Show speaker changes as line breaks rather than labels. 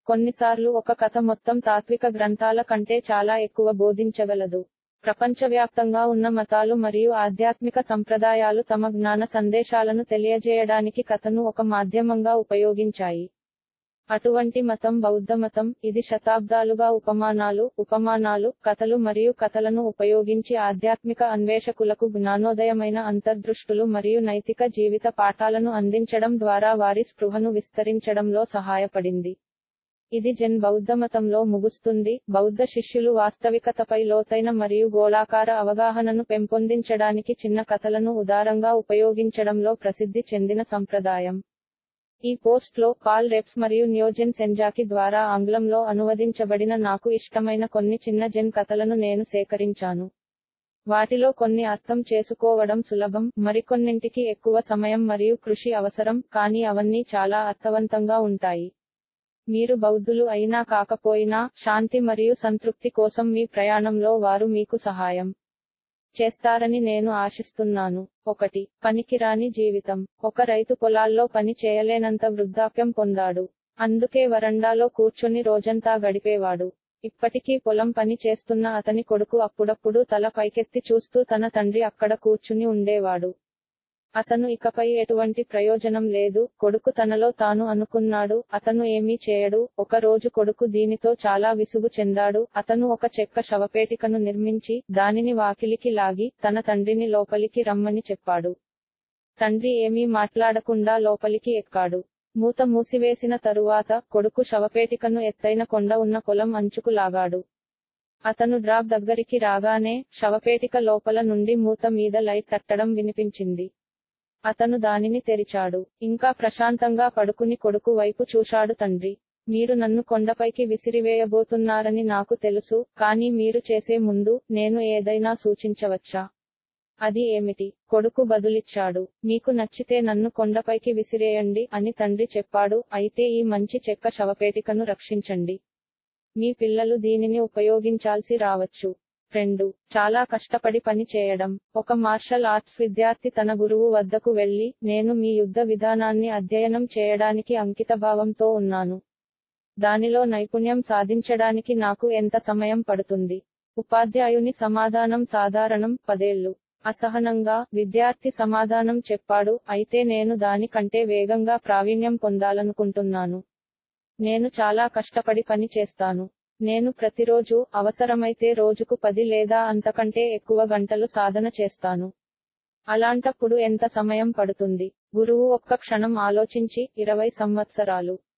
కొన్నిసార్లు ఒక కథ మొత్తం తాత్విక గ్రంథాల కంటే చాలా ఎక్కువ బోధించగలదు ప్రపంచవ్యాప్తంగా ఉన్న మతాలు మరియు ఆధ్యాత్మిక సంప్రదాయాలు తమ జ్ఞాన సందేశాలను తెలియజేయడానికి కథను ఒక మాధ్యమంగా ఉపయోగించాయి అటువంటి మతం బౌద్ధమతం ఇది శతాబ్దాలుగా ఉపమానాలు ఉపమానాలు కథలు మరియు కథలను ఉపయోగించి ఆధ్యాత్మిక అన్వేషకులకు జ్ఞానోదయమైన అంతర్దృష్టులు మరియు నైతిక జీవిత పాఠాలను అందించడం ద్వారా వారి స్పృహను విస్తరించడంలో సహాయపడింది ఇది జెన్ బౌద్ధమతంలో ముగుస్తుంది బౌద్ధ శిష్యులు వాస్తవికతపై లోతైన మరియు గోళాకార అవగాహనను పెంపొందించడానికి చిన్న కథలను ఉదారంగా ఉపయోగించడంలో ప్రసిద్ధి చెందిన సంప్రదాయం ఈ పోస్ట్లో పాల్ రెప్స్ మరియు న్యోజెన్ సెంజాకి ద్వారా ఆంగ్లంలో అనువదించబడిన నాకు ఇష్టమైన కొన్ని చిన్న జెన్ కథలను నేను సేకరించాను వాటిలో కొన్ని అర్థం చేసుకోవడం సులభం మరికొన్నింటికి ఎక్కువ సమయం మరియు కృషి అవసరం కానీ అవన్నీ చాలా అర్థవంతంగా ఉంటాయి మీరు బౌద్ధులు అయినా కాకపోయినా శాంతి మరియు సంతృప్తి కోసం మీ ప్రయాణంలో వారు మీకు సహాయం చేస్తారని నేను ఆశిస్తున్నాను ఒకటి పనికిరాని జీవితం ఒక రైతు పొలాల్లో పని చేయలేనంత వృద్ధాప్యం పొందాడు అందుకే వరండాలో కూర్చొని రోజంతా గడిపేవాడు ఇప్పటికీ పొలం పని చేస్తున్న అతని కొడుకు అప్పుడప్పుడు తల పైకెత్తి చూస్తూ తన తండ్రి అక్కడ కూర్చుని ఉండేవాడు అతను ఇకపై ఎటువంటి ప్రయోజనం లేదు కొడుకు తనలో తాను అనుకున్నాడు అతను ఏమీ చేయడు ఒక రోజు కొడుకు దీనితో చాలా విసుగు చెందాడు అతను ఒక చెక్క శవపేటికను నిర్మించి దానిని వాకిలికి లాగి తన తండ్రిని లోపలికి రమ్మని చెప్పాడు తండ్రి ఏమీ మాట్లాడకుండా లోపలికి ఎక్కాడు మూత మూసివేసిన తరువాత కొడుకు శవపేటికను ఎత్తైన కొండ ఉన్న పొలం అంచుకు లాగాడు అతను డ్రాప్ దగ్గరికి రాగానే శవపేటిక లోపల నుండి మూత మీద లైట్ తట్టడం వినిపించింది అతను దానిని తెరిచాడు ఇంకా ప్రశాంతంగా పడుకుని కొడుకు వైపు చూశాడు తండ్రి మీరు నన్ను కొండపైకి విసిరివేయబోతున్నారని నాకు తెలుసు కానీ మీరు చేసే ముందు నేను ఏదైనా సూచించవచ్చా అది ఏమిటి కొడుకు బదులిచ్చాడు మీకు నచ్చితే నన్ను కొండపైకి విసిరేయండి అని తండ్రి చెప్పాడు అయితే ఈ మంచి చెక్క శవపేటికను రక్షించండి మీ పిల్లలు దీనిని ఉపయోగించాల్సి రావచ్చు రెండు చాలా కష్టపడి పని చేయడం ఒక మార్షల్ ఆర్ట్స్ విద్యార్థి తన గురువు వద్దకు వెళ్లి నేను మీ యుద్ధ విధానాన్ని అధ్యయనం చేయడానికి అంకితభావంతో ఉన్నాను దానిలో నైపుణ్యం సాధించడానికి నాకు ఎంత సమయం పడుతుంది ఉపాధ్యాయుని సమాధానం సాధారణం పదేళ్లు అసహనంగా విద్యార్థి సమాధానం చెప్పాడు అయితే నేను దాని కంటే వేగంగా ప్రావీణ్యం పొందాలనుకుంటున్నాను నేను చాలా కష్టపడి పని చేస్తాను నేను ప్రతిరోజు అవసరమైతే రోజుకు పది లేదా అంతకంటే ఎక్కువ గంటలు సాధన చేస్తాను అలాంటప్పుడు ఎంత సమయం పడుతుంది గురువు ఒక్క క్షణం ఆలోచించి ఇరవై సంవత్సరాలు